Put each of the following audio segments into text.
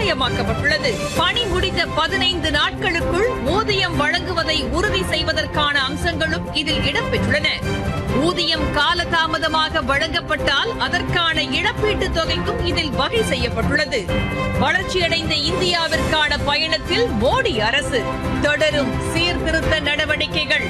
கட்டாயமாக்கப்பட்டுள்ளது பணி முடிந்த பதினைந்து நாட்களுக்குள் ஊதியம் வழங்குவதை உறுதி செய்வதற்கான அம்சங்களும் இதில் இடம்பெற்றுள்ளன ஊதியம் காலதாமதமாக வழங்கப்பட்டால் அதற்கான இழப்பீட்டுத் தொகைக்கும் இதில் வகை செய்யப்பட்டுள்ளது வளர்ச்சியடைந்த இந்தியாவிற்கான பயணத்தில் மோடி அரசு தொடரும் சீர்திருத்த நடவடிக்கைகள்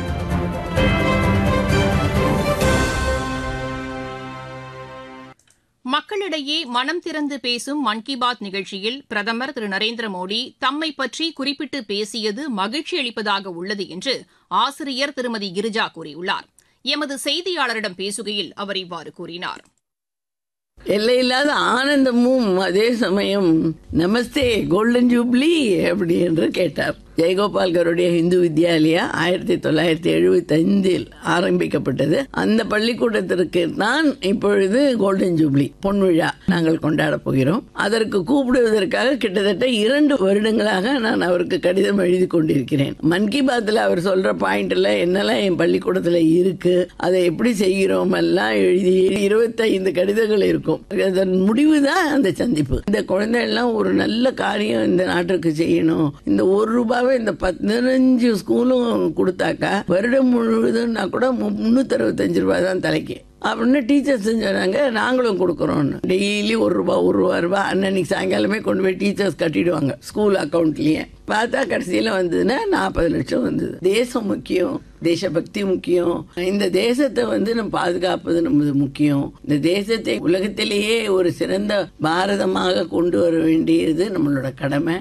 மக்களிடையே மனம் திறந்து பேசும் மன் கி பாத் நிகழ்ச்சியில் பிரதமர் திரு நரேந்திர மோடி தம்மை பற்றி குறிப்பிட்டு பேசியது மகிழ்ச்சி அளிப்பதாக உள்ளது என்று ஆசிரியர் திருமதி கிரிஜா கூறியுள்ளார் எமது செய்தியாளரிடம் பேசுகையில் அவர் இவ்வாறு கூறினார் எல்லையில்லாத ஆனந்தமும் அதே சமயம் நமஸ்தே கோல்டன் ஜூப்ளி அப்படி என்று கேட்டார் ஜெயகோபால்கருடைய இந்து வித்யாலயா ஆயிரத்தி தொள்ளாயிரத்தி எழுபத்தி ஐந்தில் ஆரம்பிக்கப்பட்டது அந்த பள்ளிக்கூடத்திற்கு நான் இப்பொழுது கோல்டன் ஜூப்ளி பொன்விழா நாங்கள் கொண்டாட போகிறோம் அதற்கு கூப்பிடுவதற்காக கிட்டத்தட்ட இரண்டு வருடங்களாக நான் அவருக்கு கடிதம் எழுதி கொண்டிருக்கிறேன் மன் கி பாத்ல அவர் சொல்ற பாயிண்ட்ல என்னெல்லாம் என் பள்ளிக்கூடத்துல இருக்கு அதை எப்படி செய்கிறோம் எல்லாம் எழுதி இருபத்தைந்து கடிதங்கள் இருக்கும் அதன் முடிவு தான் அந்த சந்திப்பு இந்த குழந்தை எல்லாம் ஒரு நல்ல காரியம் இந்த நாட்டிற்கு செய்யணும் இந்த ஒரு ரூபாவை இந்த பதினஞ்சு ஸ்கூலும் கொடுத்தாக்கா வருடம் முழுவதும்னா கூட முன்னூத்தி அறுபத்தஞ்சு ரூபாய் தான் தலைக்கு அப்படின்னு டீச்சர்ஸ் சொன்னாங்க நாங்களும் கொடுக்குறோம்னு டெய்லி ஒரு ரூபா ஒரு ரூபா ரூபா அன்னன்னைக்கு சாயங்காலமே கொண்டு போய் டீச்சர்ஸ் கட்டிடுவாங்க ஸ்கூல் அக்கௌண்ட்லயே பார்த்தா கடைசியில வந்ததுன்னா நாற்பது லட்சம் வந்தது தேசம் முக்கியம் தேசபக்தி முக்கியம் இந்த தேசத்தை வந்து நம்ம பாதுகாப்பது நமது முக்கியம் இந்த தேசத்தை உலகத்திலேயே ஒரு சிறந்த பாரதமாக கொண்டு வர வேண்டியது நம்மளோட கடமை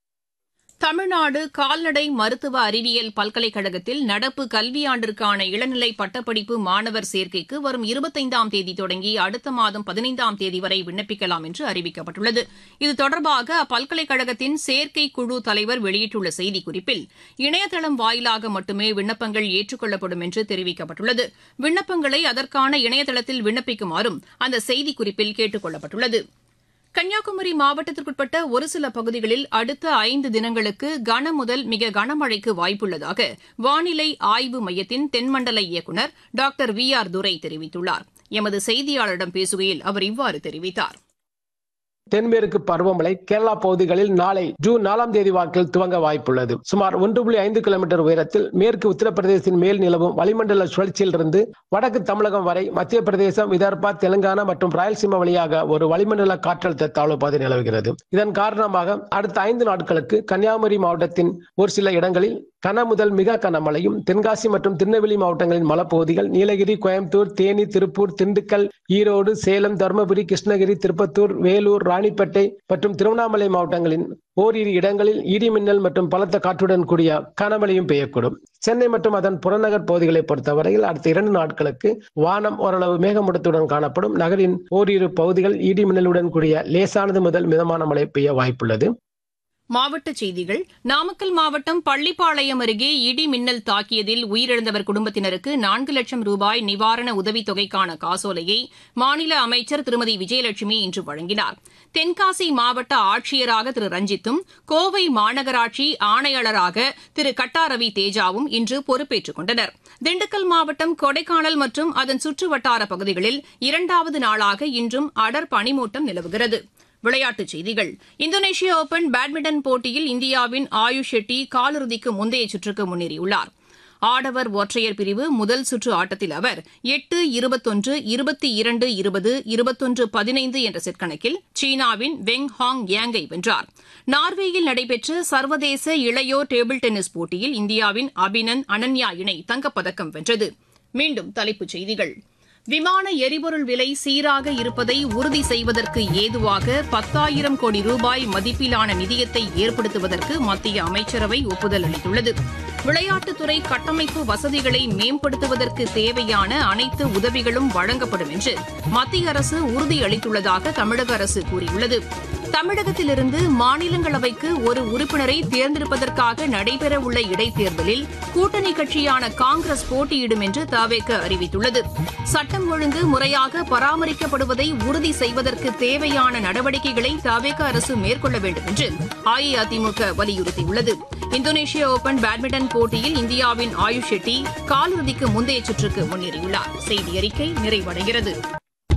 தமிழ்நாடு கால்நடை மருத்துவ அறிவியல் பல்கலைக்கழகத்தில் நடப்பு கல்வியாண்டிற்கான இளநிலை பட்டப்படிப்பு மாணவர் சேர்க்கைக்கு வரும் இருபத்தைந்தாம் தேதி தொடங்கி அடுத்த மாதம் பதினைந்தாம் தேதி வரை விண்ணப்பிக்கலாம் என்று அறிவிக்கப்பட்டுள்ளது இது தொடர்பாக அப்பல்கலைக்கழகத்தின் சேர்க்கை குழு தலைவர் வெளியிட்டுள்ள செய்திக்குறிப்பில் இணையதளம் வாயிலாக மட்டுமே விண்ணப்பங்கள் ஏற்றுக்கொள்ளப்படும் என்று தெரிவிக்கப்பட்டுள்ளது விண்ணப்பங்களை அதற்கான இணையதளத்தில் விண்ணப்பிக்குமாறும் அந்த செய்திக்குறிப்பில் கேட்டுக் கொள்ளப்பட்டுள்ளது கன்னியாகுமரி மாவட்டத்திற்குட்பட்ட ஒரு சில பகுதிகளில் அடுத்த ஐந்து தினங்களுக்கு கன முதல் மிக கனமழைக்கு வாய்ப்புள்ளதாக வானிலை ஆய்வு மையத்தின் தென்மண்டல இயக்குநர் டாக்டர் வி ஆர் துரை தெரிவித்துள்ளார் எமது செய்தியாளரிடம் பேசுகையில் அவர் இவ்வாறு தெரிவித்தார் தென்மேற்கு பருவமழை கேரளா பகுதிகளில் நாளை ஜூன் நாலாம் தேதி வாக்கில் துவங்க வாய்ப்புள்ளது சுமார் ஒன்று புள்ளி ஐந்து கிலோமீட்டர் உயரத்தில் மேற்கு உத்தரப்பிரதேசத்தின் மேல் நிலவும் வளிமண்டல சுழற்சியிலிருந்து வடக்கு தமிழகம் வரை மத்திய பிரதேசம் விதர்பா தெலுங்கானா மற்றும் ராயல்சீமா வழியாக ஒரு வளிமண்டல காற்றழுத்த தாழ்வு பாதை நிலவுகிறது இதன் காரணமாக அடுத்த ஐந்து நாட்களுக்கு கன்னியாகுமரி மாவட்டத்தின் ஒரு சில இடங்களில் கன முதல் மிக கனமழையும் தென்காசி மற்றும் திருநெல்வேலி மாவட்டங்களின் மலைப்பகுதிகள் நீலகிரி கோயம்புத்தூர் தேனி திருப்பூர் திண்டுக்கல் ஈரோடு சேலம் தருமபுரி கிருஷ்ணகிரி திருப்பத்தூர் வேலூர் ராணிப்பேட்டை மற்றும் திருவண்ணாமலை மாவட்டங்களின் ஓரிரு இடங்களில் இடி மின்னல் மற்றும் பலத்த காற்றுடன் கூடிய கனமழையும் பெய்யக்கூடும் சென்னை மற்றும் அதன் புறநகர் பகுதிகளை பொறுத்தவரையில் அடுத்த இரண்டு நாட்களுக்கு வானம் ஓரளவு மேகமூட்டத்துடன் காணப்படும் நகரின் ஓரிரு பகுதிகள் இடி மின்னலுடன் கூடிய லேசானது முதல் மிதமான மழை பெய்ய வாய்ப்புள்ளது மாவட்டச் செய்திகள் நாமக்கல் மாவட்டம் பள்ளிப்பாளையம் அருகே இடி மின்னல் தாக்கியதில் உயிரிழந்தவர் குடும்பத்தினருக்கு நான்கு லட்சம் ரூபாய் நிவாரண உதவித் தொகைக்கான காசோலையை மாநில அமைச்சர் திருமதி விஜயலட்சுமி இன்று வழங்கினார் தென்காசி மாவட்ட ஆட்சியராக திரு ரஞ்சித்தும் கோவை மாநகராட்சி ஆணையாளராக திரு கட்டாரவி தேஜாவும் இன்று பொறுப்பேற்றுக் கொண்டனர் திண்டுக்கல் மாவட்டம் கொடைக்கானல் மற்றும் அதன் சுற்றுவட்டார பகுதிகளில் இரண்டாவது நாளாக இன்றும் அடர் பனிமூட்டம் நிலவுகிறது விளையாட்டுச் செய்திகள் இந்தோனேஷிய ஓபன் பேட்மிண்டன் போட்டியில் இந்தியாவின் ஆயுஷ் ஷெட்டி காலிறுதிக்கு முந்தைய சுற்றுக்கு முன்னேறியுள்ளார் ஆடவர் ஒற்றையர் பிரிவு முதல் சுற்று ஆட்டத்தில் அவர் எட்டு இருபத்தொன்று இருபத்தி இரண்டு இருபது இருபத்தொன்று பதினைந்து என்ற செட் கணக்கில் சீனாவின் வெங் ஹாங் யாங்கை வென்றார் நார்வேயில் நடைபெற்ற சர்வதேச இளையோர் டேபிள் டென்னிஸ் போட்டியில் இந்தியாவின் அபினந்த் அனன்யா இணை தங்கப்பதக்கம் வென்றது மீண்டும் தலைப்புச் செய்திகள் விமான எரிபொருள் விலை சீராக இருப்பதை உறுதி செய்வதற்கு ஏதுவாக பத்தாயிரம் கோடி ரூபாய் மதிப்பிலான நிதியத்தை ஏற்படுத்துவதற்கு மத்திய அமைச்சரவை ஒப்புதல் அளித்துள்ளது விளையாட்டுத்துறை கட்டமைப்பு வசதிகளை மேம்படுத்துவதற்கு தேவையான அனைத்து உதவிகளும் வழங்கப்படும் என்று மத்திய அரசு உறுதியளித்துள்ளதாக தமிழக அரசு கூறியுள்ளது தமிழகத்திலிருந்து மாநிலங்களவைக்கு ஒரு உறுப்பினரை தேர்ந்தெடுப்பதற்காக நடைபெறவுள்ள இடைத்தேர்தலில் கூட்டணி கட்சியான காங்கிரஸ் போட்டியிடும் என்று தவேக அறிவித்துள்ளது சட்டம் ஒழுங்கு முறையாக பராமரிக்கப்படுவதை உறுதி செய்வதற்கு தேவையான நடவடிக்கைகளை தவேக அரசு மேற்கொள்ள வேண்டும் என்று அஇஅதிமுக வலியுறுத்தியுள்ளது இந்தோனேஷிய ஓபன் பேட்மிண்டன் போட்டியில் இந்தியாவின் ஆயுஷ் ஷெட்டி காலிறுதிக்கு முந்தைய சுற்றுக்கு முன்னேறியுள்ளார் செய்தி அறிக்கை நிறைவடைகிறது